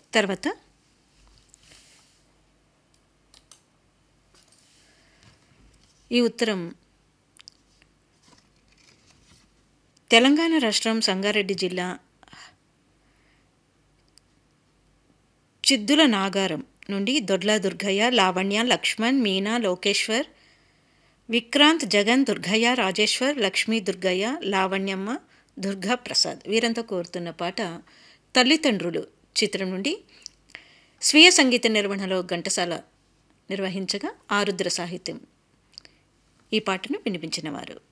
తర్వాత ఈ ఉత్తరం తెలంగాణ రాష్ట్రం సంగారెడ్డి జిల్లా చిద్దుల నాగారం నుండి దొడ్ల దుర్గయ్య లావణ్య లక్ష్మణ్ మీనా లోకేశ్వర్ విక్రాంత్ జగన్ దుర్గయ్య రాజేశ్వర్ లక్ష్మీ దుర్గయ్య లావణ్యమ్మ దుర్గా ప్రసాద్ వీరంతా కోరుతున్న పాట తల్లిదండ్రులు చిత్రం నుండి స్వీయ సంగీత నిర్వహణలో ఘంటసాల నిర్వహించగా ఆరుద్ర సాహిత్యం ఈ పాటను వినిపించిన వారు